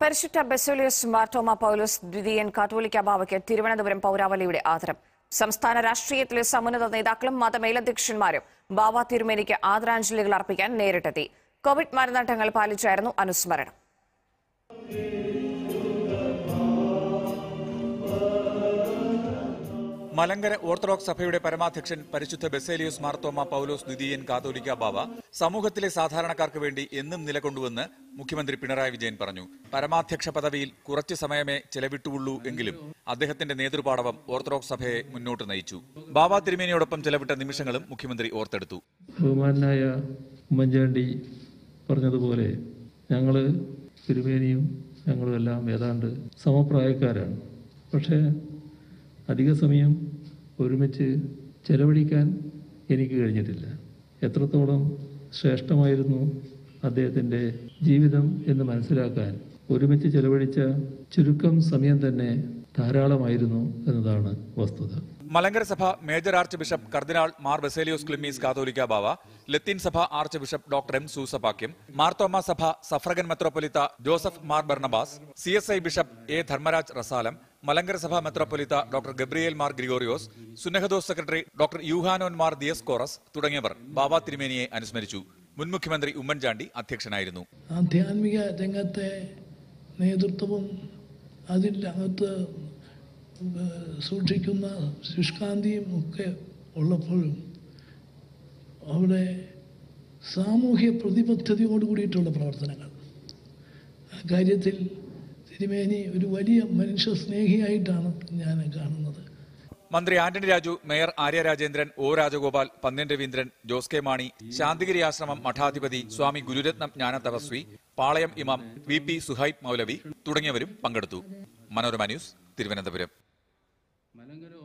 പരിശുദ്ധ ബെസോലിയസ് മാർത്തോമ പൗലോസ് ദ്വിതീയൻ കാത്തോലിക്ക ബാവയ്ക്ക് തിരുവനന്തപുരം പൗരാവലിയുടെ ആദരം സംസ്ഥാന രാഷ്ട്രീയത്തിലെ സമുന്നത നേതാക്കളും മതമേലധ്യക്ഷന്മാരും ബാവ തിരുമേനിക്ക് ആദരാഞ്ജലികൾ അർപ്പിക്കാൻ നേരിട്ടെത്തി കോവിഡ് മാനദണ്ഡങ്ങൾ പാലിച്ചായിരുന്നു അനുസ്മരണം മലങ്കര ഓർത്തഡോക്സ് സഭയുടെ പരമാധ്യക്ഷൻ പരിശുദ്ധ ബെസേലിയോസ് മാർത്തോമ പൗലോസ് ദ്വിതീയൻ കാതോലിക്ക ബാവ സമൂഹത്തിലെ സാധാരണക്കാർക്ക് വേണ്ടി എന്നും നിലകൊണ്ടുവെന്ന് മുഖ്യമന്ത്രി പിണറായി വിജയൻ പറഞ്ഞു പരമാധ്യക്ഷ പദവിയിൽ കുറച്ചു സമയമേ ചെലവിട്ടുള്ളൂ എങ്കിലും അദ്ദേഹത്തിന്റെ നേതൃപാടവം ഓർത്തഡോക്സ് സഭയെ മുന്നോട്ട് നയിച്ചു ബാബ തിരുമേനിയോടൊപ്പം ചെലവിട്ട നിമിഷങ്ങളും മുഖ്യമന്ത്രി ഓർത്തെടുത്തു ബഹുമാനായ ഉമ്മൻചാണ്ടി പറഞ്ഞതുപോലെ ഞങ്ങൾ തിരുമേനിയും ഞങ്ങളും എല്ലാം ഏതാണ്ട് സമപ്രായക്കാരാണ് പക്ഷേ അധിക സമയം ഒരുമിച്ച് ചെലവഴിക്കാൻ എനിക്ക് കഴിഞ്ഞിട്ടില്ല എത്രത്തോളം ശ്രേഷ്ഠമായിരുന്നു അദ്ദേഹത്തിൻ്റെ ജീവിതം എന്ന് മനസ്സിലാക്കാൻ ഒരുമിച്ച് ചെലവഴിച്ച ചുരുക്കം സമയം തന്നെ ധാരാളമായിരുന്നു എന്നതാണ് വസ്തുത മലങ്കര സഭ മേജർ ആർച്ച് ബിഷപ്പ് കർദിനാൾ മാർ ബെസേലിയോസ് ക്ലിമ്മീസ് കാതോലിക്ക ബാവ ലത്തീൻ സഭ arch bishop doctor M Soosapakiam Marthoma സഭ സഫ്രഗൻ മെത്രോപ്പൊലിത്ത Joseph Mar Barnabas C S I bishop A Dharmaraj Rasalam Malankara സഭ മെത്രോപ്പൊലിത്ത ഡോക്ടർ ഗബ്രിയേൽ മാർ ഗ്രിഗോറിയോസ് സുന്നഹദോസ് സെക്രട്ടറി ഡോക്ടർ യൂഹാനോൻ മാർ ദിയസ്കോറസ് തുടങ്ങിയവർ ബാബ തിരുമേനിയെ അനുസ്മരിച്ചു മുൻ മുഖ്യമന്ത്രി ഉമ്മൻചാണ്ടി അധ്യക്ഷനായിരുന്നു ആധ്യാത്മിക രംഗത്തെ നേതൃത്വവും അതിനകത്ത് സൂക്ഷിക്കുന്ന ശുഷ്കാന്തിയും ഒക്കെ ഉള്ളപ്പോഴും അവിടെ സാമൂഹ്യ പ്രതിബദ്ധതയോട് കൂടിയിട്ടുള്ള പ്രവർത്തനങ്ങൾ ആ കാര്യത്തിൽ തിരുമേനി ഒരു വലിയ മനുഷ്യ സ്നേഹിയായിട്ടാണ് ഞാൻ കാണുന്നത് മന്ത്രി ആന്റണി രാജു മേയർ ആര്യ രാജേന്ദ്രൻ ഒ രാജഗോപാൽ പന്ന്യൻ രവീന്ദ്രൻ ജോസ് കെ മാണി ശാന്തിഗിരി ആശ്രമം മഠാധിപതി സ്വാമി ഗുരുരത്നം ജ്ഞാന തപസ്വി പാളയം ഇമാം വി പി സുഹൈബ് മൗലവി തുടങ്ങിയവരും പങ്കെടുത്തു മനോരമ ന്യൂസ് തിരുവനന്തപുരം